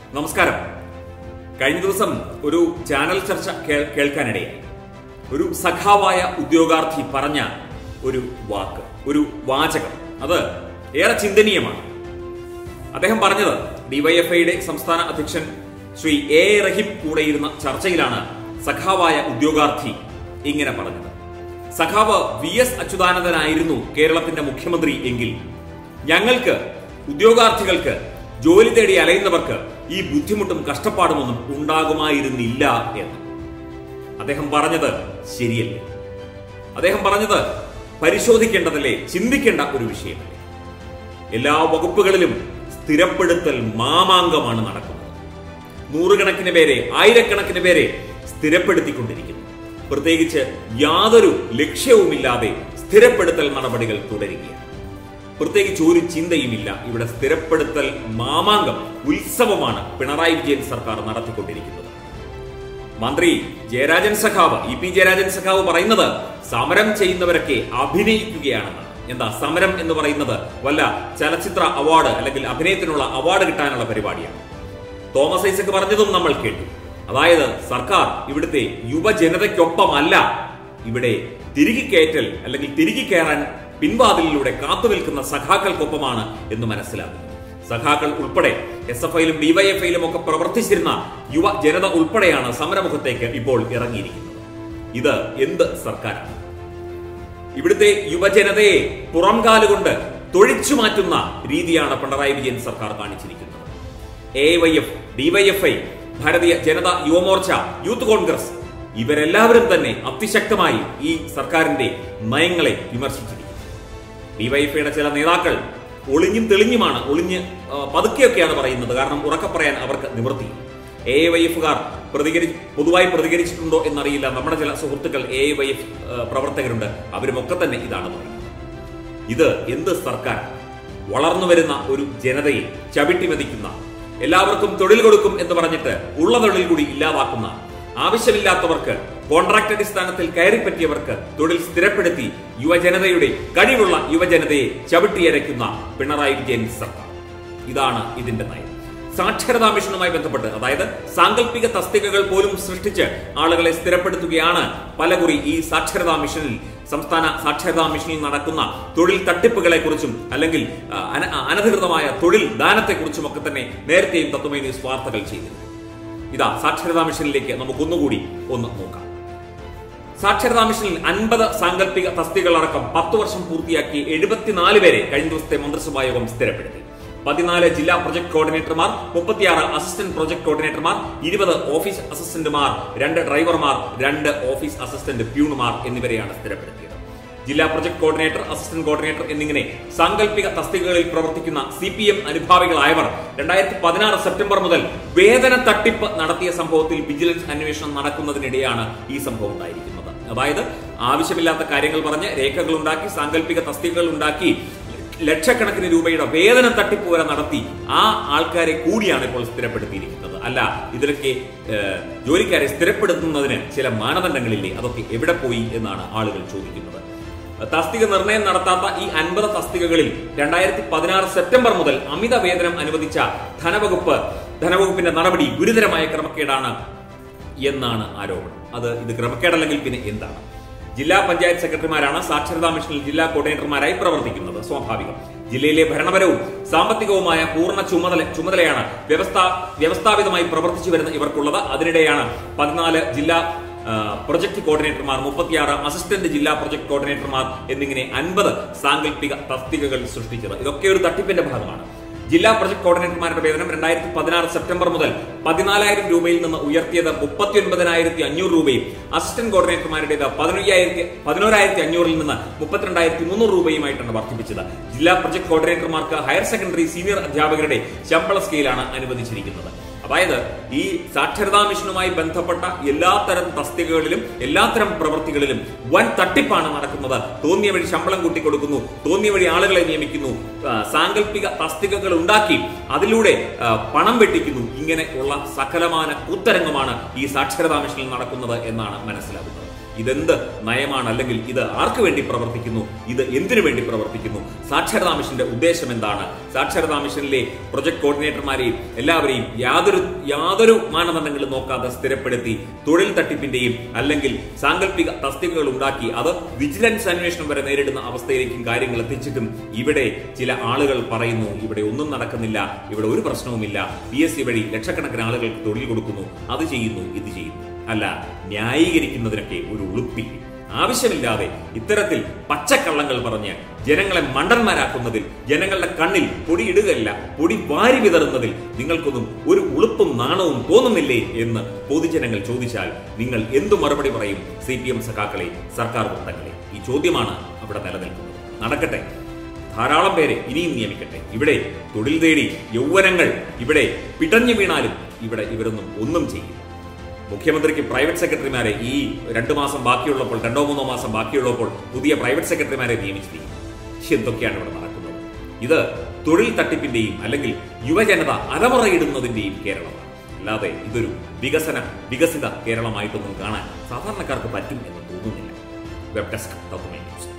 നമസ്കാരം കഴിഞ്ഞ ദിവസം ഒരു ചാനൽ ചർച്ച കേ- കേൾക്കാനിടയായി ഒരു സഖാവായ ഉദ്യോഗാർത്ഥി പറഞ്ഞ ഒരു വാക്ക് ഒരു വാചകം അത് ഏറെ ചിന്തനീയമാണ് അദ്ദേഹം പറഞ്ഞത് ഡിവൈഎഫ്ഐയുടെ സംസ്ഥാന അധ്യക്ഷൻ ശ്രീ എ എ റഹീം കൂടെയിരുന്ന ചർച്ചയിലാണ് സഖാവായ ഉദ്യോഗാർത്ഥി ഇങ്ങനെ പറഞ്ഞത് സഖാവ് വി എസ് അച്യുതാനന്ദനായിരുന്നു കേരളത്തിന്റെ മുഖ്യമന്ത്രി എങ്കിൽ ഞങ്ങൾക്ക് ഉദ്യോഗാർത്ഥികൾക്ക് ജോലി തേടി അലയുന്നവർക്ക് ഈ ബുദ്ധിമുട്ടും കഷ്ടപ്പാടുമൊന്നും ഉണ്ടാകുമായിരുന്നില്ല എന്ന് അദ്ദേഹം പറഞ്ഞത് ശരിയല്ലേ അദ്ദേഹം പറഞ്ഞത് പരിശോധിക്കേണ്ടതല്ലേ ചിന്തിക്കേണ്ട ഒരു വിഷയമല്ലേ എല്ലാ വകുപ്പുകളിലും സ്ഥിരപ്പെടുത്തൽ മാമാങ്കമാണ് നടക്കുന്നത് നൂറുകണക്കിന് പേരെ ആയിരക്കണക്കിന് പേരെ സ്ഥിരപ്പെടുത്തിക്കൊണ്ടിരിക്കുന്നു പ്രത്യേകിച്ച് യാതൊരു ലക്ഷ്യവുമില്ലാതെ സ്ഥിരപ്പെടുത്തൽ നടപടികൾ തുടരുകയാണ് പ്രത്യേകിച്ച് ഒരു ചിന്തയുമില്ല ഇവിടെ സ്ഥിരപ്പെടുത്തൽ മാമാങ്കം ഉത്സവമാണ് പിണറായി വിജയൻ സർക്കാർ നടത്തിക്കൊണ്ടിരിക്കുന്നത് മന്ത്രി ജയരാജൻ സഖാവ് ഇ പി ജയരാജൻ സഖാവ് പറയുന്നത് സമരം ചെയ്യുന്നവരൊക്കെ അഭിനയിക്കുകയാണെന്ന് എന്താ സമരം എന്ന് പറയുന്നത് വല്ല ചലച്ചിത്ര അവാർഡ് അല്ലെങ്കിൽ അഭിനയത്തിനുള്ള അവാർഡ് കിട്ടാനുള്ള പരിപാടിയാണ് തോമസ് ഐസക് പറഞ്ഞതും നമ്മൾ കേട്ടു അതായത് സർക്കാർ ഇവിടുത്തെ യുവജനതയ്ക്കൊപ്പമല്ല ഇവിടെ തിരികെ കയറ്റൽ അല്ലെങ്കിൽ തിരികെ കയറാൻ പിൻവാതിലിലൂടെ കാത്തുനിൽക്കുന്ന സഖാക്കൾക്കൊപ്പമാണ് എന്ന് മനസ്സിലാകുന്നു സഖാക്കൾ ഉൾപ്പെടെ എസ് എഫ് ഐയിലും ഡിവൈഎഫ്ഐയിലും ഒക്കെ പ്രവർത്തിച്ചിരുന്ന യുവ ജനത ഉൾപ്പെടെയാണ് സമരമുഖത്തേക്ക് ഇപ്പോൾ ഇറങ്ങിയിരിക്കുന്നത് ഇത് എന്ത് സർക്കാരാണ് ഇവിടുത്തെ യുവജനതയെ പുറംകാലുകൊണ്ട് തൊഴിച്ചു മാറ്റുന്ന രീതിയാണ് പിണറായി വിജയൻ സർക്കാർ കാണിച്ചിരിക്കുന്നത് എ വൈ എഫ് ഡിവൈഎഫ്ഐ ഭാരതീയ ജനതാ യുവമോർച്ച യൂത്ത് കോൺഗ്രസ് ഇവരെല്ലാവരും തന്നെ അതിശക്തമായി ഈ സർക്കാരിന്റെ നയങ്ങളെ വിമർശിച്ചിരിക്കുന്നു ഡിവൈഎഫ്ഐയുടെ ചില നേതാക്കൾ ഒളിഞ്ഞും തെളിഞ്ഞുമാണ് ഒളിഞ്ഞ് ആ, പതുക്കെയൊക്കെയാണ് പറയുന്നത് കാരണം ഉറക്കെ പറയാൻ അവർക്ക് നിവൃത്തി എ വൈ എഫുകാർ പ്രതികരി പൊതുവായി പ്രതികരിച്ചിട്ടുണ്ടോ എന്നറിയില്ല നമ്മുടെ ചില സുഹൃത്തുക്കൾ എ വൈ എഫ് പ്രവർത്തകരുണ്ട് അവരുമൊക്കെ തന്നെ ഇതാണ് പറയുന്നത് ഇത് എന്ത് സർക്കാർ വളർന്നു വരുന്ന ഒരു ജനതയെ ചവിട്ടിമതിക്കുന്ന എല്ലാവർക്കും തൊഴിൽ കൊടുക്കും എന്ന് പറഞ്ഞിട്ട് ഉള്ള തൊഴിൽ കൂടി ഇല്ലാതാക്കുന്ന ആവശ്യമില്ലാത്തവർക്ക് കോൺട്രാക്ട് അടിസ്ഥാനത്തിൽ കയറിപ്പറ്റിയവർക്ക് തൊഴിൽ സ്ഥിരപ്പെടുത്തി യുവജനതയുടെ കഴിവുള്ള യുവജനതയെ ചവിട്ടിയരയ്ക്കുന്ന പിണറായി വിജയൻ സർക്കാർ ഇതാണ് ഇതിന്റെ നയം സാക്ഷരതാ മിഷനുമായി ബന്ധപ്പെട്ട് അതായത് സാങ്കല്പിക തസ്തികകൾ പോലും സൃഷ്ടിച്ച് ആളുകളെ സ്ഥിരപ്പെടുത്തുകയാണ് പലകുറി ഈ സാക്ഷരതാ മിഷനിൽ സംസ്ഥാന സാക്ഷരതാ മിഷനിൽ നടക്കുന്ന തൊഴിൽ തട്ടിപ്പുകളെ കുറിച്ചും അല്ലെങ്കിൽ ആ, അന- അനധികൃതമായ തൊഴിൽ ദാനത്തെക്കുറിച്ചും ഒക്കെ തന്നെ നേരത്തെയും തത്വമേ ന്യൂസ് വാർത്തകൾ ചെയ്തിരുന്നു ഇതാ സാക്ഷരതാ മിഷനിലേക്ക് നമുക്കൊന്നുകൂടി ഒന്ന് നോക്കാം സാക്ഷരതാ മിഷനിൽ അൻപത് സാങ്കല്പിക തസ്തികളടക്കം പത്ത് വർഷം പൂർത്തിയാക്കി എഴുപത്തിനാല് പേരെ കഴിഞ്ഞ ദിവസത്തെ മന്ത്രിസഭാ യോഗം സ്ഥിരപ്പെടുത്തി പതിനാല് ജില്ലാ പ്രൊജക്ട് കോർഡിനേറ്റർമാർ മുപ്പത്തിയാറ് അസിസ്റ്റന്റ് പ്രൊജക്ട് കോർഡിനേറ്റർമാർ ഇരുപത് ഓഫീസ് അസിസ്റ്റന്റുമാർ രണ്ട് ഡ്രൈവർമാർ രണ്ട് ഓഫീസ് അസിസ്റ്റന്റ് പ്യൂണുമാർ എന്നിവരെയാണ് സ്ഥിരപ്പെടുത്തിയത് ജില്ലാ പ്രൊജക്ട് കോർഡിനേറ്റർ അസിസ്റ്റന്റ് കോർഡിനേറ്റർ എന്നിങ്ങനെ സാങ്കല്പിക തസ്തികകളിൽ പ്രവർത്തിക്കുന്ന സി പി എം അനുഭാവികളായവർ രണ്ടായിരത്തി പതിനാറ് സെപ്റ്റംബർ മുതൽ വേതന തട്ടിപ്പ് നടത്തിയ സംഭവത്തിൽ വിജിലൻസ് അന്വേഷണം നടക്കുന്നതിനിടെയാണ് ഈ സംഭവം ഉണ്ടായിരിക്കുന്നത് അതായത് ആവശ്യമില്ലാത്ത കാര്യങ്ങൾ പറഞ്ഞ് രേഖകൾ ഉണ്ടാക്കി സാങ്കല്പിക തസ്തികകൾ ഉണ്ടാക്കി ലക്ഷക്കണക്കിന് രൂപയുടെ വേതന തട്ടിപ്പ് വരെ നടത്തി ആ ആൾക്കാരെ കൂടിയാണ് ഇപ്പോൾ സ്ഥിരപ്പെടുത്തിയിരിക്കുന്നത് അല്ല ഇതിലൊക്കെ ഏഹ്, ജോലിക്കാരെ സ്ഥിരപ്പെടുത്തുന്നതിന് ചില മാനദണ്ഡങ്ങളില്ലേ അതൊക്കെ എവിടെ പോയി എന്നാണ് ആളുകൾ ചോദിക്കുന്നത് തസ്തിക നിർണയം നടത്താത്ത ഈ അൻപത് തസ്തികകളിൽ രണ്ടായിരത്തി പതിനാറ് സെപ്റ്റംബർ മുതൽ അമിത വേതനം അനുവദിച്ച ധനവകുപ്പ് ധനവകുപ്പിന്റെ നടപടി ഗുരുതരമായ ക്രമക്കേടാണ് എന്നാണ് ആരോപണം അത് ഇത് ക്രമക്കേടല്ലെങ്കിൽ പിന്നെ എന്താണ് ജില്ലാ പഞ്ചായത്ത് സെക്രട്ടറിമാരാണ് സാക്ഷരതാ മിഷനിൽ ജില്ലാ കോർഡിനേറ്റർമാരായി പ്രവർത്തിക്കുന്നത് സ്വാഭാവികം ജില്ലയിലെ ഭരണപരവും സാമ്പത്തികവുമായ പൂർണ്ണ ചുമതല ചുമതലയാണ് വ്യവസ്ഥാ വ്യവസ്ഥാപിതമായി പ്രവർത്തിച്ചു വരുന്ന ഇവർക്കുള്ളത് അതിനിടെയാണ് പതിനാല് ജില്ലാ ആ, പ്രൊജക്ട് കോർഡിനേറ്റർമാർ മുപ്പത്തിയാറ് അസിസ്റ്റന്റ് ജില്ലാ പ്രൊജക്ട് കോർഡിനേറ്റർമാർ എന്നിങ്ങനെ അൻപത് സാങ്കല്പിക തസ്തികകൾ സൃഷ്ടിച്ചത് ഇതൊക്കെ ഒരു തട്ടിപ്പിന്റെ ഭാഗമാണ് ജില്ലാ പ്രൊജക്ട് കോർഡിനേറ്റർമാരുടെ വേതനം രണ്ടായിരത്തി പതിനാറ് സെപ്റ്റംബർ മുതൽ പതിനാലായിരം രൂപയിൽ നിന്ന് ഉയർത്തിയത് മുപ്പത്തി ഒൻപതിനായിരത്തി അഞ്ഞൂറ് രൂപയും അസിസ്റ്റന്റ് കോർഡിനേറ്റർമാരുടേത് പതിനയ്യായിരത്തി പതിനോരായിരത്തി അഞ്ഞൂറിൽ നിന്ന് മുപ്പത്തിരണ്ടായിരത്തി മുന്നൂറ് രൂപയുമായിട്ടാണ് വർദ്ധിപ്പിച്ചത് ജില്ലാ പ്രൊജക്ട് കോർഡിനേറ്റർമാർക്ക് ഹയർ സെക്കൻഡറി സീനിയർ അധ്യാപകരുടെ ശമ്പള സ്കെയിലാണ് അനുവദിച്ചിരിക്കുന്നത് അതായത് ഈ സാക്ഷരതാ മിഷനുമായി ബന്ധപ്പെട്ട എല്ലാത്തരം തസ്തികകളിലും എല്ലാത്തരം പ്രവൃത്തികളിലും വൻ തട്ടിപ്പാണ് നടക്കുന്നത് തോന്നിയ വഴി ശമ്പളം കൂട്ടിക്കൊടുക്കുന്നു തോന്നിയ വഴി ആളുകളെ നിയമിക്കുന്നു ആ, സാങ്കല്പിക തസ്തികകൾ ഉണ്ടാക്കി അതിലൂടെ ആ, പണം വെട്ടിക്കുന്നു ഇങ്ങനെ ഉള്ള സകലമാന കൂത്തരങ്ങുമാണ് ഈ സാക്ഷരതാ മിഷനിൽ നടക്കുന്നത് എന്നാണ് മനസ്സിലാകുന്നത് ഇതെന്ത് നയമാണ് അല്ലെങ്കിൽ ഇത് ആർക്ക് വേണ്ടി പ്രവർത്തിക്കുന്നു ഇത് എന്തിനു വേണ്ടി പ്രവർത്തിക്കുന്നു സാക്ഷരതാ മിഷന്റെ ഉദ്ദേശം എന്താണ് സാക്ഷരതാ മിഷനിലെ പ്രൊജക്ട് കോർഡിനേറ്റർമാരെയും എല്ലാവരെയും യാതൊരു യാതൊരു മാനദണ്ഡങ്ങളും നോക്കാതെ സ്ഥിരപ്പെടുത്തി തൊഴിൽ തട്ടിപ്പിന്റെയും അല്ലെങ്കിൽ സാങ്കല്പിക തസ്തികകൾ ഉണ്ടാക്കി അത് വിജിലൻസ് അന്വേഷണം വരെ നേരിടുന്ന അവസ്ഥയിലേക്കും കാര്യങ്ങൾ എത്തിച്ചിട്ടും ഇവിടെ ചില ആളുകൾ പറയുന്നു ഇവിടെ ഒന്നും നടക്കുന്നില്ല ഇവിടെ ഒരു പ്രശ്നവുമില്ല പി എസ് സി വഴി ലക്ഷക്കണക്കിന് ആളുകൾക്ക് തൊഴിൽ കൊടുക്കുന്നു അത് ചെയ്യുന്നു ഇത് ചെയ്യുന്നു അല്ല ന്യായീകരിക്കുന്നതിനൊക്കെ ഒരു ഉളുപ്പില്ല ആവശ്യമില്ലാതെ ഇത്തരത്തിൽ പച്ചക്കള്ളങ്ങൾ പറഞ്ഞ് ജനങ്ങളെ മണ്ടന്മാരാക്കുന്നതിൽ ജനങ്ങളുടെ കണ്ണിൽ പൊടി ഇടുകയല്ല പൊടി വാരി വിതറുന്നതിൽ നിങ്ങൾക്കൊന്നും ഒരു ഉളുപ്പും നാണവും തോന്നുന്നില്ലേ എന്ന് പൊതുജനങ്ങൾ ചോദിച്ചാൽ നിങ്ങൾ എന്തു മറുപടി പറയും സി പി എം സഖാക്കളെ സർക്കാർ വൃത്തങ്ങളെ ഈ ചോദ്യമാണ് അവിടെ നിലനിൽക്കുന്നത് നടക്കട്ടെ ധാരാളം പേരെ ഇനിയും നിയമിക്കട്ടെ ഇവിടെ തൊഴിൽ തേടി യൗവനങ്ങൾ ഇവിടെ പിടഞ്ഞു വീണാലും ഇവിടെ ഇവരൊന്നും ഒന്നും ചെയ്യില്ല മുഖ്യമന്ത്രിക്ക് പ്രൈവറ്റ് സെക്രട്ടറിമാരെ ഈ രണ്ടു മാസം ബാക്കിയുള്ളപ്പോൾ രണ്ടോ മൂന്നോ മാസം ബാക്കിയുള്ളപ്പോൾ പുതിയ പ്രൈവറ്റ് സെക്രട്ടറിമാരെ നിയമിച്ചിരിക്കും എന്തൊക്കെയാണ് ഇവിടെ നടക്കുന്നത് ഇത് തൊഴിൽ തട്ടിപ്പിന്റെയും അല്ലെങ്കിൽ യുവജനത അലമുറയിടുന്നതിന്റെയും കേരളമാണ് അല്ലാതെ ഇതൊരു വികസന വികസിത കേരളമായിട്ടൊന്നും കാണാൻ സാധാരണക്കാർക്ക് പറ്റും എന്ന് തോന്നുന്നില്ല വെബ് ഡെസ്ക് തത്വമേ ന്യൂസ്